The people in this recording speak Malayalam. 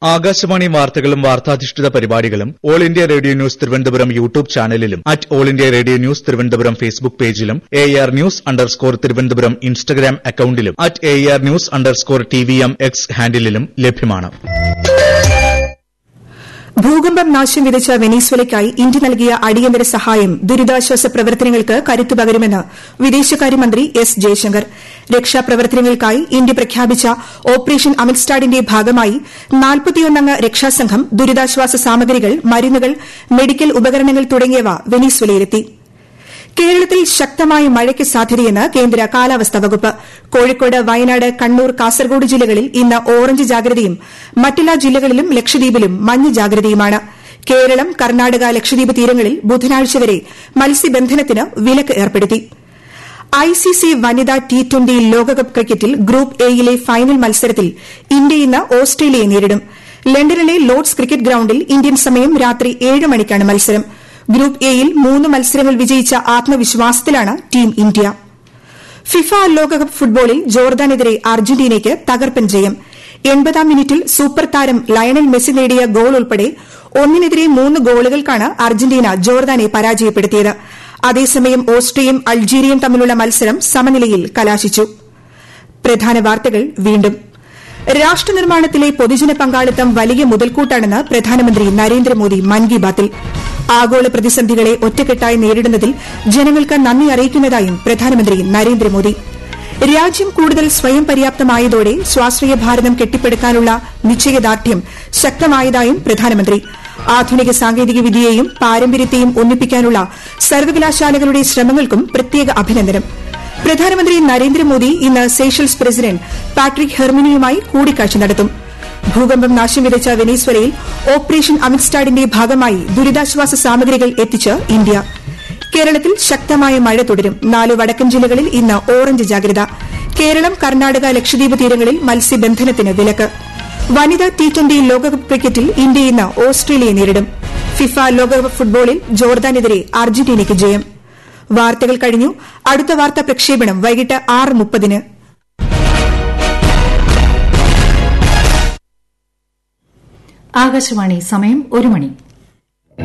ആകാശവാണി വാർത്തകളും വാർത്താധിഷ്ഠിത പരിപാടികളും all India radio news Thiruvananthapuram YouTube ചാനലിലും at all India radio news Thiruvananthapuram Facebook പേജിലും A R news underscore Thiruvananthapuram Instagram അക്കൌണ്ടിലും at A R news underscore T V M X ഹാൻഡിലും ലഭ്യമാണ് ഭൂകമ്പം നാശം വിതച്ച വെനീസ്വലയ്ക്കായി ഇന്ത്യ നൽകിയ അടിയന്തര സഹായം ദുരിതാശ്വാസ പ്രവർത്തനങ്ങൾക്ക് കരുത്തു പകരുമെന്ന് വിദേശകാര്യമന്ത്രി എസ് ജയശങ്കർ രക്ഷാപ്രവർത്തനങ്ങൾക്കായി ഇന്ത്യ പ്രഖ്യാപിച്ച ഓപ്പറേഷൻ അമിത്സ്റ്റാഡിന്റെ ഭാഗമായി നാൽപ്പത്തിയൊന്നംഗ രക്ഷാസംഘം ദുരിതാശ്വാസ സാമഗ്രികൾ മരുന്നുകൾ മെഡിക്കൽ ഉപകരണങ്ങൾ തുടങ്ങിയവ വെനീസ്വലയിലെത്തി കേരളത്തിൽ ശക്തമായ മഴയ്ക്ക് സാധ്യതയെന്ന് കേന്ദ്ര കാലാവസ്ഥാ വകുപ്പ് കോഴിക്കോട് വയനാട് കണ്ണൂർ കാസർഗോഡ് ജില്ലകളിൽ ഇന്ന് ഓറഞ്ച് ജാഗ്രതയും മറ്റെല്ലാ ജില്ലകളിലും ലക്ഷദ്വീപിലും മഞ്ഞ ജാഗ്രതയുമാണ് കേരളം കർണാടക ലക്ഷദ്വീപ് തീരങ്ങളിൽ ബുധനാഴ്ച വരെ മത്സ്യബന്ധനത്തിന് വിലക്ക് ഏർപ്പെടുത്തി ഐസിസി വനിതാ ടി ട്വന്റി ലോകകപ്പ് ക്രിക്കറ്റിൽ ഗ്രൂപ്പ് എയിലെ ഫൈനൽ മത്സരത്തിൽ ഇന്ത്യ ഇന്ന് ഓസ്ട്രേലിയയെ നേരിടും ലണ്ടനിലെ ലോർഡ്സ് ക്രിക്കറ്റ് ഗ്രൌണ്ടിൽ ഇന്ത്യൻ സമയം രാത്രി ഏഴ് മണിക്കാണ് മത്സരം ഗ്രൂപ്പ് എയിൽ മൂന്ന് മത്സരങ്ങൾ വിജയിച്ച ആത്മവിശ്വാസത്തിലാണ് ടീം ഇന്ത്യ ഫിഫ ലോകകപ്പ് ഫുട്ബോളിൽ ജോർദാനെതിരെ അർജന്റീനയ്ക്ക് തകർപ്പൻ ജയം എൺപതാം മിനിറ്റിൽ സൂപ്പർ താരം ലയണൽ മെസ്സി നേടിയ ഗോൾ ഉൾപ്പെടെ ഒന്നിനെതിരെ മൂന്ന് ഗോളുകൾക്കാണ് അർജന്റീന ജോർദാനെ പരാജയപ്പെടുത്തിയത് അതേസമയം ഓസ്ട്രിയയും അൾജീരിയയും തമ്മിലുള്ള മത്സരം സമനിലയിൽ കലാശിച്ചു പ്രധാന വാർത്തകൾ വീണ്ടും രാഷ്ട്രനിർമ്മാണത്തിലെ പൊതുജന പങ്കാളിത്തം വലിയ മുതൽക്കൂട്ടാണെന്ന് പ്രധാനമന്ത്രി നരേന്ദ്രമോദി മൻ കി ബാത്തിൽ ആഗോള പ്രതിസന്ധികളെ ഒറ്റക്കെട്ടായി നേരിടുന്നതിൽ ജനങ്ങൾക്ക് നന്ദി അറിയിക്കുന്നതായും പ്രധാനമന്ത്രി നരേന്ദ്രമോദി രാജ്യം കൂടുതൽ സ്വയം പര്യാപ്തമായതോടെ സ്വാശ്രയ ഭാരതം കെട്ടിപ്പടുക്കാനുള്ള നിശ്ചയദാർഢ്യം ശക്തമായതായും പ്രധാനമന്ത്രി ആധുനിക സാങ്കേതിക വിദ്യയെയും പാരമ്പര്യത്തെയും ഒന്നിപ്പിക്കാനുള്ള സർവകലാശാലകളുടെ ശ്രമങ്ങൾക്കും പ്രത്യേക അഭിനന്ദനം പ്രധാനമന്ത്രി നരേന്ദ്രമോദി ഇന്ന് സേഷൽസ് പ്രസിഡന്റ് പാട്രിക് ഹെർമിനിയുമായി കൂടിക്കാഴ്ച നടത്തും ഭൂകമ്പം നാശം വിതച്ച വെനീസ്വലയിൽ ഓപ്പറേഷൻ അമിത്സ്റ്റാഡിന്റെ ഭാഗമായി ദുരിതാശ്വാസ സാമഗ്രികൾ എത്തിച്ച് ഇന്ത്യ കേരളത്തിൽ ശക്തമായ മഴ തുടരും നാല് വടക്കൻ ജില്ലകളിൽ ഇന്ന് ഓറഞ്ച് ജാഗ്രത കേരളം കർണാടക ലക്ഷദ്വീപ് തീരങ്ങളിൽ മത്സ്യബന്ധനത്തിന് വിലക്ക് വനിതാ ടി ട്വന്റി ലോകകപ്പ് ക്രിക്കറ്റിൽ ഇന്ത്യ ഇന്ന് ഓസ്ട്രേലിയയെ നേരിടും ഫിഫ ലോകകപ്പ് ഫുട്ബോളിൽ ജോർദാനെതിരെ അർജന്റീനയ്ക്ക് ജയം വാർത്തകൾ കഴിഞ്ഞു അടുത്ത വാർത്താ പ്രക്ഷേപണം വൈകിട്ട് ആറ് മുപ്പതിന് ആകാശവാണി സമയം ഒരു മണി